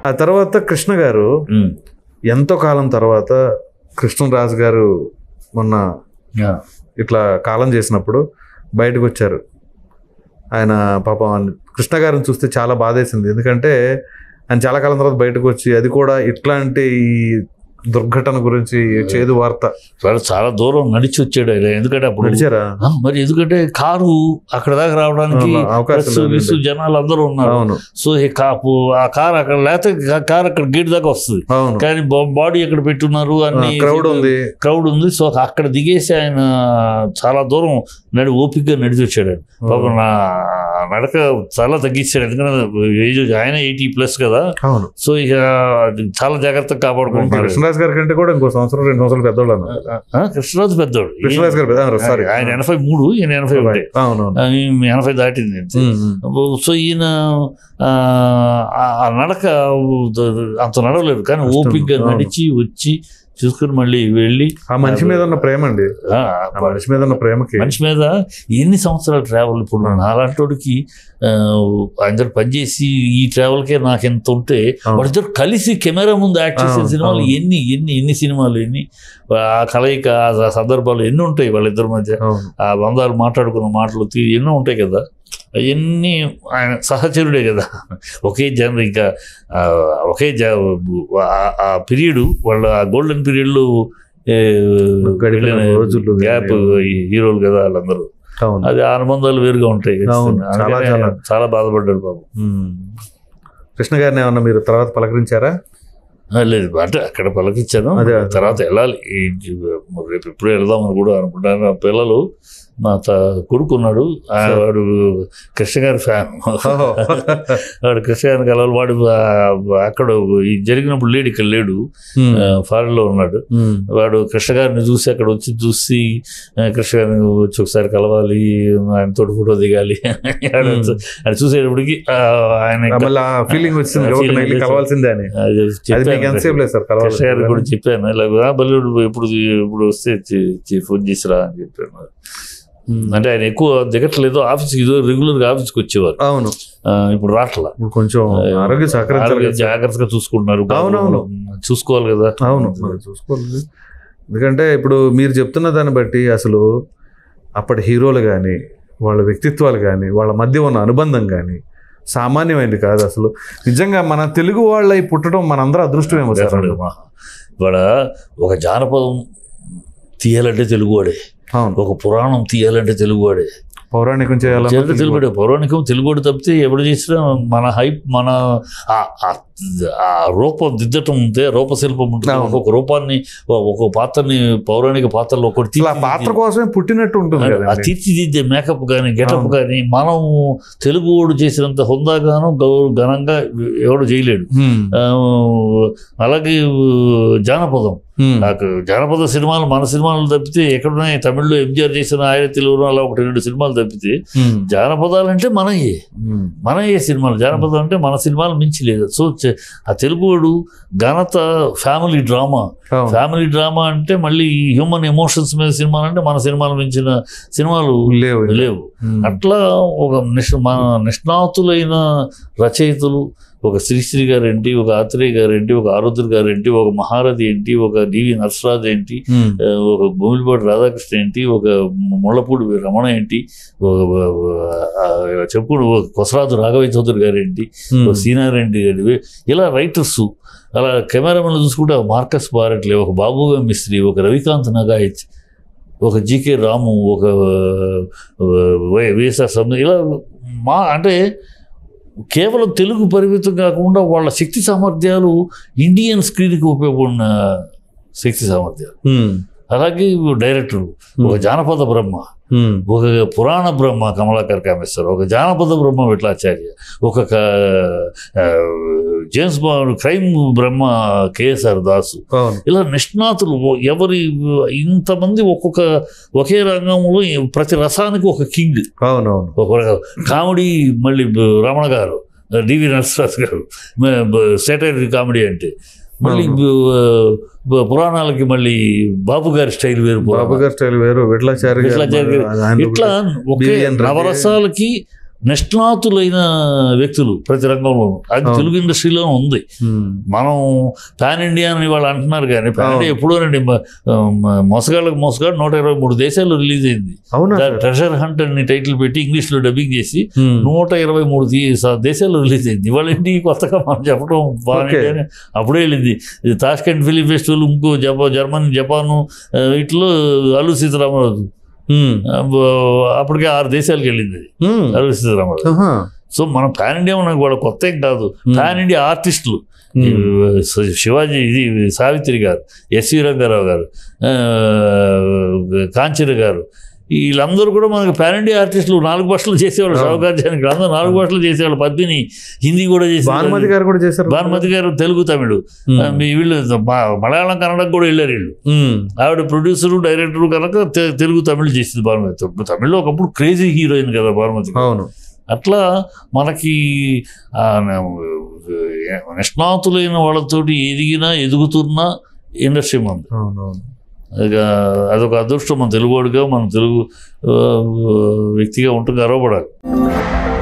ఆ తర్వాత కృష్ణ గారు ఉమ్. ఎంతో కాలం తర్వాత కృష్ణరాజు గారు మొన్న యా. ఇట్లా కాలం చేసినప్పుడు బయటకు వచ్చారు ఆయన పాపం ఆయన కృష్ణ గారిని చూస్తే చాలా బాధేసింది ఎందుకంటే ఆయన చాలా కాలం తర్వాత బయటకు వచ్చి అది కూడా ఇట్లాంటి ఈ దుర్ఘటన గురించి చేదు వార్త వాడు చాలా దూరం నడిచి వచ్చాడు ఆయన ఎందుకంటే అప్పుడు నడిచారా ఆ, మరి ఎందుకంటే కారు అక్కడ దాకా రావడానికి అవును, అవకాశం బస్సు, లేదు. బిస్సు జనాలు అందరూ ఉన్నారు అవును సో ఈ కాపు ఆ కార్ అక్కడ లేకపోతే కా- కార్ అక్కడ గేట్ దాకా వస్తుంది అవును కానీ బాడీ ఎక్కడ పెట్టున్నారు అన్ని క్రౌడ్ ఉంది క్రౌడ్ ఉంది సో అక్కడ దిగేసి ఆయన చాలా దూరం నడి ఓపికగా నడిచి వచ్చాడు ఆయన. పాపం నా నడక చాలా తగ్గించాడు ఎందుకంటే ఏజ్ ఆయన ఎయిటీ ప్లస్ కదా అవును సో ఇక చాలా జాగ్రత్తగా కాపాడుకుంటున్నారు కృష్ణరాజు గారి కంటే కూడా ఇంకో సంవత్సరం రెండు సంవత్సరాలు పెద్దోళ్ళు అన్నారు ఆ, కృష్ణరాజు పెద్దోడు కృష్ణరాజు గారు పెద్ద సారీ ఆయన ఎనభై మూడు ఈయన ఎనభై ఒకటి అవునవును ఆ, ఈమె ఎనభై దాటింది అంతే. ఉమ్, ఉమ్. సో ఈయన ఆ, ఆ నడక అంత నడవలేదు కానీ కష్టం. ఓపికగా అవును. నడిచి వచ్చి చూసుకుని మళ్ళీ వెళ్ళి ఆ మనిషి మీద ఉన్న ప్రేమ అండి ఆ, ఆ మనిషి మీద ఉన్న ప్రేమకి మనిషి మీద ఎన్ని సంవత్సరాలు ట్రావెల్ ఇప్పుడు నాలాంటోడికి ఆ, అందరు పనిచేసి ఈ ట్రావెల్కే నాకు ఎంత ఉంటే అవును. వాళ్ళిద్దరు కలిసి కెమెరా ముందు యాక్ట్ చేసిన అవును, సినిమాలు అవును. ఎన్ని ఎన్ని ఎన్ని సినిమాలు ఎన్ని ఆ కలయిక ఆ సందర్భాలు ఎన్ని ఉంటాయి వాళ్ళిద్దరి మధ్య అవును ఆ బంధాలు మాట్లాడుకున్న మాటలు తీ- ఎన్నో ఉంటాయి కదా అవన్నీ ఆయన సహచరుడే కదా ఒకే జనర ఇంకా ఆ, ఒకే జ ఆ- ఆ పీరియడ్ వాళ్ళ ఆ గోల్డెన్ పీరియడ్లో గడిపిన రోజులు గ్యాప్ హీరోలు కదా వాళ్ళందరూ అవును అది ఆ అనుబంధాలు వేరుగా ఉంటాయి అవును, చాలా, అందుకనే చాలా. చాలా బాధపడ్డాడు బాబు ఉమ్. కృష్ణ గారిని ఏమన్నా మీరు తర్వాత పలకరించారా ఆ, లేదు అంటే అక్కడ పలకిచ్చాను అదే, అదే. తర్వాత వెళ్ళాలి ఈ రేపు ఎప్పుడు వెళ్దామని కూడా అనుకుంటాను నా పిల్లలు మా త కొడుకున్నాడు ఆ, సరే. వాడు కృష్ణ గారి ఫ్యాన్ ఓహో. వాడు కృష్ణ గారిని కలవాలి వాడు ఆ- అక్కడ ఈ జరిగినప్పుడు లేడు ఇక్కడ లేడు ఉమ్. ఫారెన్ లో ఉన్నాడు ఉమ్. వాడు కృష్ణ గారిని చూసి అక్కడ వచ్చి చూసి ఆ, కృష్ణ గారిని వచ్చి ఒకసారి కలవాలి ఆయనతో ఫోటో దిగాలి ఆడ Hmm. అది చూసేటప్పటికి ఆ, ఆయన ఆ, మళ్ళీ ఆ ఫీలింగ్ వచ్చింది ఆ ఎవరికైనా feeling వెళ్ళి వచ్చింది. కలవాల్సిందే అని అది అది చెప్పాను మీకు ఎంతసేపు లేదు సార్ కృష్ణ గారికి కూడా కలవాలి చెప్పాను ఇలా "ఆ, బల్లుడు ఎప్పుడు ఎప్పుడు వస్తే చి- చి- ఫోన్ చేసిరా అని చెప్పాను అంటే ఆయన ఎక్కువ దిగట్లేదు ఆఫీస్కి ఇదో రెగ్యులర్గా ఆఫీస్కి వచ్చేవారు అవును ఆ, ఇప్పుడు రావట్లా ఇప్పుడు కొంచెం ఆరోగ్య సహకరించాలి ఆరోగ్య కదా సార్. జాగ్రత్తగా చూసుకుంటున్నారు అవునవును. చూసుకోవాలి కదా అవును మరి చూసుకోవాలి ఎందుకంటే ఇప్పుడు మీరు చెప్తున్న దాన్ని బట్టి అసలు అప్పటి హీరోలు కానీ వాళ్ళ వ్యక్తిత్వాలు కానీ వాళ్ళ మధ్య ఉన్న అనుబంధం కానీ సామాన్యమైనది కాదు అసలు నిజంగా మన తెలుగు వాళ్ళై పుట్టడం మనందరం అదృష్టమేమో సార్ Definitely, మా. ఇవాళ ఒక జానపదం తీయాలంటే తెలుగువాడే అవును ఒక పురాణం తీయాలంటే తెలుగువాడే పౌరాణికం చేయాలన్నా చరిత్ర తెలుగుడే పౌరాణికం తెలుగుడు తప్పితే ఎప్పుడు చేసినా మన హైప్ మన ఆ- ఆ- ఆ రూపం దిద్దటం ఉంటే రూపశిల్పం ఉంటుంది అవును. ఒక్కొక్క రూపాన్ని ఒ- ఒక్కొక్క పాత్రని పౌరాణిక పాత్రలో ఒకటి అసలు ఆ పాత్ర కోసమే పుట్టినట్టు ఉంటుంది ఆ కదా తీర్చిదిద్దే మేకప్ కానీ గెటప్ అవును. కానీ మనం తెలుగువాడు చేసినంత హుందాగాను గౌరవ ఘనంగా ఎవడు చేయలేడు ఆ, అలాగే జానపదం నాకు జానపద సినిమాలు మన సినిమాలు తప్పితే ఎక్కడున్నాయి తమిళ్లో ఎంజిఆర్ చేసిన ఆయన తెలుగులో అలా ఒకటి రెండు సినిమాలు తప్పితే జానపదాలు అంటే మనయే మనయే సినిమాలు జానపదం అంటే మన సినిమాలు మించి లేదు సో చె- ఆ తెలుగువాడు ఘనత ఫ్యామిలీ డ్రామా ఫ్యామిలీ డ్రామా అంటే మళ్ళీ హ్యూమన్ ఎమోషన్స్ మీద సినిమాలు అంటే మన సినిమాలు మించిన సినిమాలు లేవు లేవు ఉమ్. అట్లా ఒక నిష్ మన నిష్ణాతులైన రచయితలు ఒక శ్రీశ్రీ గారు ఏంటి ఒక ఆత్రేయ గారు ఏంటి ఒక ఆరుద్ర గారు ఏంటి ఒక మహారథి ఏంటి ఒక డివి నరసరాజు ఏంటి ఉమ్. ఆ, ఒక భూమిపాటి రాధాకృష్ణ ఏంటి ఒక ముళ్ళపూడి రమణ ఏంటి ఒక ఆ, చెప్పుడు ఒక కొసరాజు రాఘవయ్య చౌదరి గారు ఏంటి ఉమ్. ఒక సీనారెడ్డి గారి ఇలా రైటర్స్ అలా కెమెరామెన్లు చూసుకుంటే ఒక మార్కస్ బారెట్లే ఒక బాబుగా మిస్త్రి ఒక రవికాంత్ నగాయత్ ఒక జీకే రాము ఒక వైఎస్ఆర్ సందు ఇలా మా అంటే కేవలం తెలుగు పరిమితం కాకుండా వాళ్ళ శక్తి సామర్థ్యాలు ఇండియన్ స్క్రీన్కి ఉపయోగపడిన శక్తి సామర్థ్యాలు ఉమ్. అలాగే డైరెక్టర్ ఒక జానపద బ్రహ్మ ఉమ్. ఒక పురాణ బ్రహ్మ కమలాకర్ కామేశ్వర్ ఒక జానపద బ్రహ్మ విట్లాచార్య ఒక క- ఆ, James Bond crime Brahma KSR Das అవును ఇలా నిష్ణాతులు ఓ- ఎవరి ఇంతమంది ఒక్కొక్క ఒకే రంగంలో ప్రతి రసానికి ఒక కింగ్ అవునవును ఒక కామెడీ మళ్ళీ బ- రమణ గారు డివి నరసరాజు గారు సెటైర్ కామెడీ అంటే మళ్ళీ బ- బ- పురాణాలకి మళ్ళీ బాబు గారి స్టైల్ వేరు బాబు గారి స్టైల్ వేరు విట్లాచారి గారు విట్లాచారి గారు. ఆయన ఇట్లా ఒకే బివిఎన్ రెడ్డి. నవరసాలకి నిష్ణాతులైన వ్యక్తులు ప్రతి రంగంలోనూ అది అవును. తెలుగు ఇండస్ట్రీలో ఉంది ఉమ్, మనం పాన్ ఇండియా అని వాళ్ళు అంటున్నారు కానీ పాన్ అవును. ఇండియా ఎప్పుడోనండి మ- మ- మోసగాళ్ళకి మోసగాడు నూట ఇరవై మూడు దేశాల్లో రిలీజ్ అయింది అవునా ట్రెజర్ హంట్ అని టైటిల్ పెట్టి ఇంగ్లీష్లో డబ్బింగ్ చేసి ఉమ్, నూట ఇరవై మూడు దీ- స- దేశాల్లో రిలీజ్ అయింది ఇవాళ ఏంటి కొత్తగా మనం చెప్పడం బాగానే Okay. అని అప్పుడే వెళ్ళింది ఇది తాష్కెంట్ ఫిలిం ఫెస్టివల్ ఇంకో జపా జర్మనీ జపాను ఆ, వీటిలో అల్లు సీతారామరాజు ఉమ్, ఆ, బ- అప్పటికే ఆరు దేశాలకు వెళ్ళింది అది, ఉమ్, అల్లు సీతారామరాజు ఆహా, సో మనం పాన్ ఇండియా మనకు వాళ్ళ కొత్త ఏం కాదు Hmm. పాన్ ఇండియా ఆర్టిస్టులు ఉమ్, ఈ శ- శివాజీ ఇది సావిత్రి గారు ఎస్వి రంగారావు గారు ఆ, కాంచన గారు వీళ్ళందరూ కూడా మనకు పాన్ ఇండియా ఆర్టిస్టులు నాలుగు భాషలు చేసేవాళ్ళు అవును. సౌకర్యానికి అందరూ నాలుగు భాషలు చేసేవాళ్ళు పద్మిని హిందీ కూడా భానుమతి చేసేవాళ్ళు గారు కూడా చేశారు భానుమతి గారు తెలుగు తమిళ్ ఉమ్, ఆ, మీ వీళ్ళు మ- మలయాళం కన్నడకు కూడా వెళ్ళారు వీళ్ళు ఉమ్, ఆవిడ ప్రొడ్యూసరు డైరెక్టరు కనుక తె- తెలుగు తమిళ్ చేసింది భానుమతి తమిళ్లో ఒకప్పుడు క్రేజీ హీరోయిన్ కదా భానుమతి గారు. అవును అట్లా మనకి ఆ, న- నిష్ణాతులైన వాళ్ళతోటి ఎదిగినా ఎదుగుతున్న ఇండస్ట్రీ మంది అవును అవును ఇక అదొక అదృష్టం మన తెలుగువాడిగా మన తెలుగు ఆ, వ్యక్తిగా ఉంటూ గర్వపడాలి